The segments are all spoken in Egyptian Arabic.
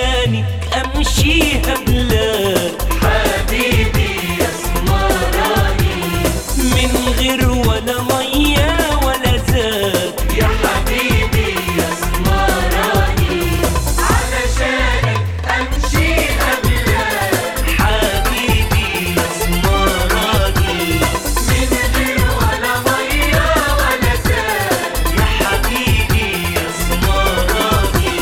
علشانك امشيها بلاد حبيبي يا اسمراني من غير ولا ميه ولا زاد يا حبيبي يا اسمراني علشانك امشي بلاد حبيبي يا اسمراني من غير ولا ميه ولا زاد يا حبيبي يا اسمراني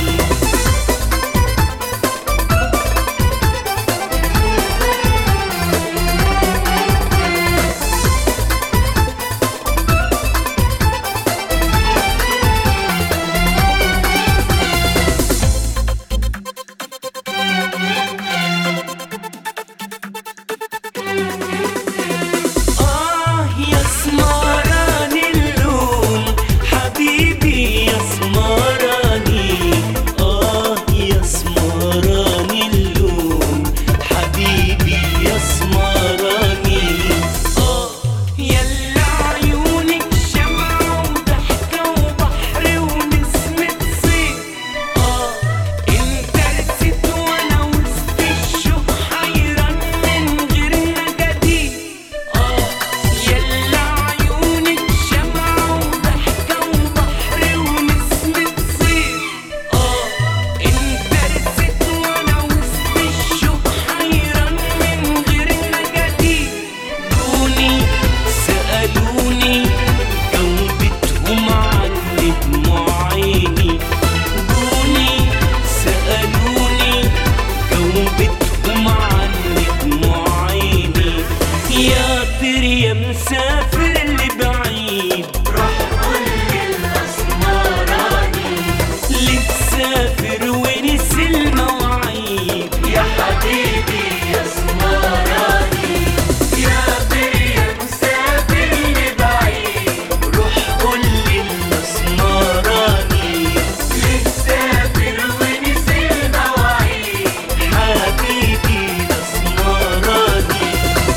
آه يا سمراني اللون حبيبي يا سمراني آه يا سمراني اللون حبيبي يا سمراني آه يلا عيونك شمعة وضحكة وبحر ونسمة صيف آه انت رسيت وانا وسط الشوق حيران من غير نجديد آه يلا عيونك شمعة وضحكة وبحر ونسمة صيف آه انت رسيت وانا وسط الشوق حيران من غير نجديد دوني سألوني جاوبتهم عن دموع عيني دوني سألوني جاوبتهم عن دموع عيني يا طير يا مسافر اللي بعيد روح قول للاسمراني لتسافر ونسي المواعيد يا حبيبي يا اسمراني يا بيا مسافر لبعيد روح قول للاسمراني لسافر ونسي المواعيد حبيبي الاسمراني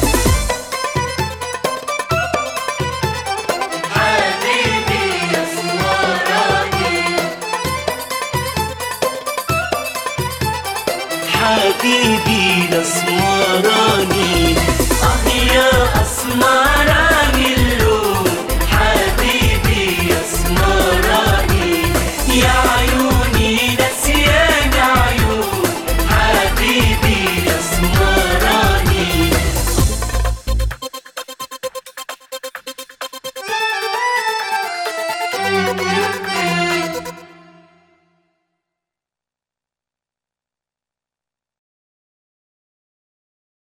حبيبي يا اسمراني حبيبي الاسمراني اه يا اسمراني